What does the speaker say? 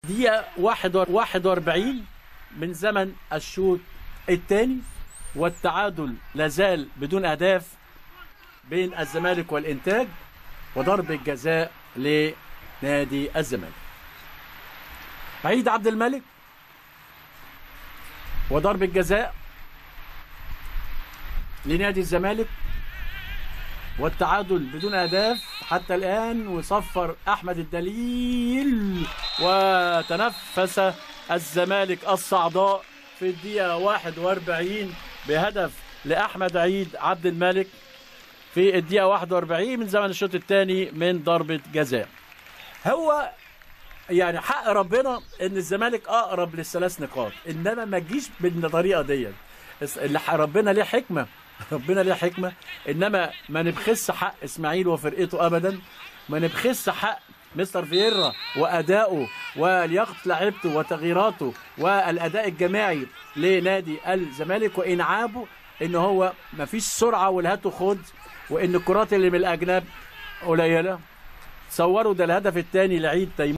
دقيقة 41 من زمن الشوط الثاني والتعادل لازال بدون أهداف بين الزمالك والإنتاج وضرب الجزاء لنادي الزمالك عيد عبد الملك وضرب الجزاء لنادي الزمالك والتعادل بدون اهداف حتى الان وصفر احمد الدليل وتنفس الزمالك الصعداء في الدقيقه 41 بهدف لاحمد عيد عبد الملك في الدقيقه 41 من زمن الشوط الثاني من ضربه جزاء هو يعني حق ربنا ان الزمالك اقرب للثلاث نقاط انما ما تجيش بالطريقه ديت اللي ربنا ليه حكمه ربنا ليه حكمه انما ما نبخس حق اسماعيل وفرقته ابدا ما نبخس حق مستر فييرا وادائه ولياقه لعيبته وتغييراته والاداء الجماعي لنادي الزمالك وانعابه ان هو ما فيش سرعه والهات خد وان الكرات اللي من الاجناب قليله صوروا ده الهدف الثاني لعيد تيمور